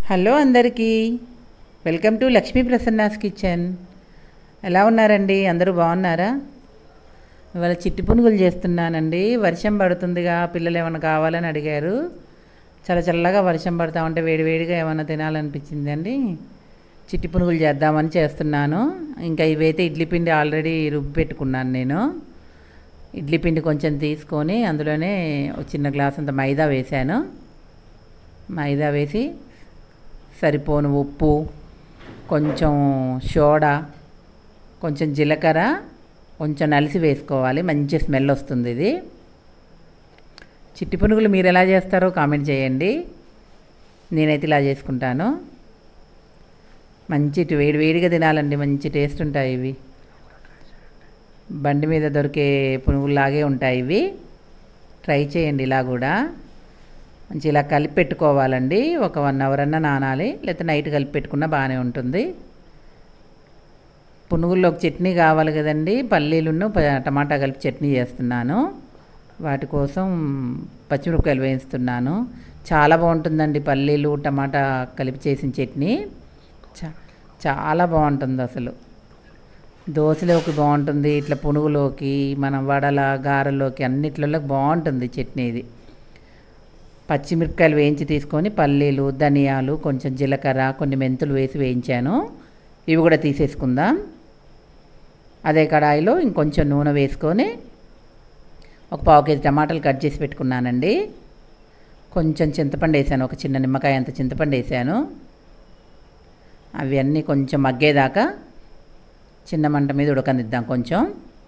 hello అందరికీ welcome to Lakshmi Prasanna's kitchen ఎలా ఉన్నారండి అందరూ బాగున్నారా ఇవాళ చిట్టి పునుగులు చేస్తున్నానండి వర్షం పడుతుందిగా పిల్లలు ఏమైనా కావాలని అడిగారు చాలా చల్లగా వర్షం పడతా ఉంటే వేడివేడిగా ఏమైనా తినాలనిపించింది అండి చిట్టి పునుగులు చేద్దామని చేస్తున్నాను ఇంకా ఇవైతే ఇడ్లీ పిండి ఆల్రెడీ రుబ్బి పెట్టుకున్నాను నేను ఇడ్లీ పిండి కొంచెం తీసుకొని అందులోనే ఒక చిన్న గ్లాస్ అంత మైదా వేశాను మైదా వేసి సరిపోను ఉప్పు కొంచెం సోడా కొంచెం జీలకర్ర కొంచెం నలిసి వేసుకోవాలి మంచి స్మెల్ వస్తుంది ఇది చిట్టి పునుగులు మీరు ఎలా చేస్తారో కామెంట్ చేయండి నేనైతే ఇలా చేసుకుంటాను మంచి ఇటు వేడి వేడిగా తినాలండి మంచి టేస్ట్ ఉంటాయి ఇవి బండి మీద దొరికే పునుగుల్లాగే ఉంటాయి ఇవి ట్రై చేయండి ఇలా కూడా మంచి ఇలా కలిపి పెట్టుకోవాలండి ఒక వన్ అవర్ అన్నా నానాలి లేకపోతే నైట్ కలిపి పెట్టుకున్నా బాగానే ఉంటుంది పునుగుల్లోకి చట్నీ కావాలి కదండి పల్లీలును ప- టమాటా కలిపి చట్నీ చేస్తున్నాను వాటి కోసం పచ్చిమిరపకాయలు వేయిస్తున్నాను చాలా బాగుంటుందండి పల్లీలు టమాటా కలిపి చేసిన చట్నీ చా చాలా బాగుంటుంది అసలు దోశలోకి బాగుంటుంది ఇట్లా పునుగులోకి మనం వడల గారెలోకి అన్నిట్లలో బాగుంటుంది చట్నీ ఇది పచ్చిమిరపకాయలు వేయించి తీసుకొని పల్లీలు ధనియాలు కొంచెం జీలకర్ర కొన్ని మెంతులు వేసి వేయించాను ఇవి కూడా తీసేసుకుందాం అదే కడాయిలో ఇంకొంచెం నూనె వేసుకొని ఒక పావు కేజీ టమాటాలు కట్ చేసి పెట్టుకున్నానండి కొంచెం చింతపండు వేసాను ఒక చిన్న నిమ్మకాయ అంత చింతపండు వేసాను అవి అన్నీ కొంచెం మగ్గేదాకా చిన్న మంట మీద ఉడకనిద్దాం కొంచెం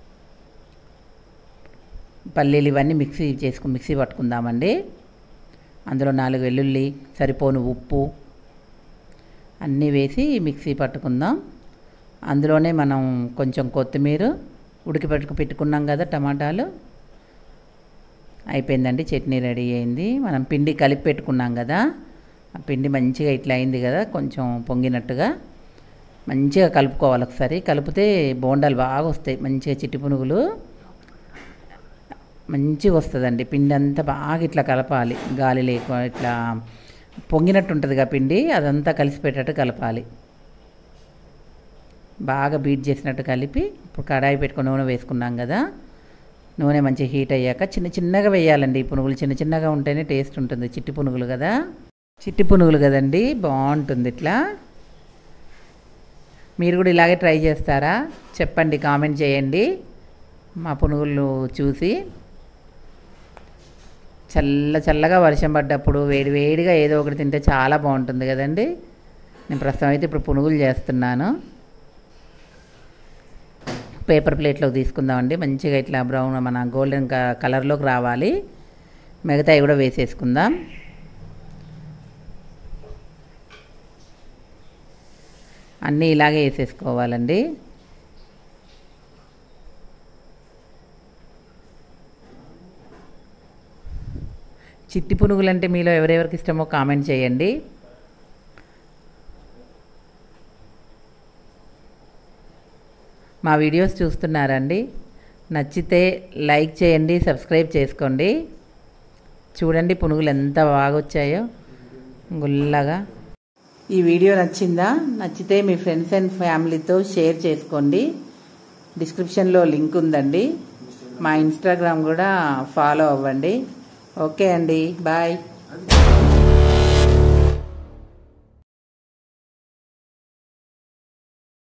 పల్లీలు ఇవన్నీ మిక్సీ చేసుకు మిక్సీ పట్టుకుందామండి అందులో నాలుగు వెల్లుల్లి సరిపోను ఉప్పు అన్నీ వేసి మిక్సీ పట్టుకుందాం అందులోనే మనం కొంచెం కొత్తిమీర ఉడికి పెట్టుకు పెట్టుకున్నాం కదా టమాటాలు అయిపోయిందండి చట్నీ రెడీ అయింది మనం పిండి కలిపి పెట్టుకున్నాం కదా ఆ పిండి మంచిగా ఇట్లా అయింది కదా కొంచెం పొంగినట్టుగా మంచిగా కలుపుకోవాలి ఒకసారి కలిపితే బోండాలు బాగా వస్తాయి మంచిగా చిట్టి పునుగులు మంచిగా వస్తుందండి పిండి అంతా బాగా ఇట్లా కలపాలి గాలి లేక ఇట్లా పొంగినట్టు ఉంటుందిగా పిండి అదంతా కలిసిపెట్టేట్టు కలపాలి బాగా బీట్ చేసినట్టు కలిపి ఇప్పుడు కడాయి పెట్టుకొని నూనె వేసుకున్నాం కదా నూనె మంచి హీట్ అయ్యాక చిన్న చిన్నగా వేయాలండి ఈ పునుగులు చిన్న చిన్నగా ఉంటేనే టేస్ట్ ఉంటుంది చిట్టి పునుగులు కదా చిట్టి పునుగులు కదండి బాగుంటుంది ఇట్లా మీరు కూడా ఇలాగే ట్రై చేస్తారా చెప్పండి కామెంట్ చేయండి మా పునుగులు చూసి చల్ల చల్లగా వర్షం పడ్డప్పుడు వేడి వేడిగా ఏదో ఒకటి తింటే చాలా బాగుంటుంది కదండి నేను ప్రస్తుతం అయితే ఇప్పుడు పునుగులు చేస్తున్నాను పేపర్ ప్లేట్లోకి తీసుకుందామండి మంచిగా ఇట్లా బ్రౌన్ మన గోల్డెన్ క- కలర్లోకి రావాలి మిగతాయి కూడా వేసేసుకుందాం అన్నీ ఇలాగే వేసేసుకోవాలండి చిట్టి పునుగులు అంటే మీలో ఎవరెవరికి ఇష్టమో కామెంట్ చేయండి మా వీడియోస్ చూస్తున్నారండి నచ్చితే లైక్ చేయండి సబ్స్క్రైబ్ చేసుకోండి చూడండి పునుగులు ఎంత బాగా వచ్చాయో గుల్లగా ఈ వీడియో నచ్చిందా నచ్చితే మీ ఫ్రెండ్స్ అండ్ ఫ్యామిలీతో షేర్ చేసుకోండి డిస్క్రిప్షన్లో లింక్ ఉందండి మా ఇన్స్టాగ్రామ్ కూడా ఫాలో అవ్వండి ఓకే అండి బాయ్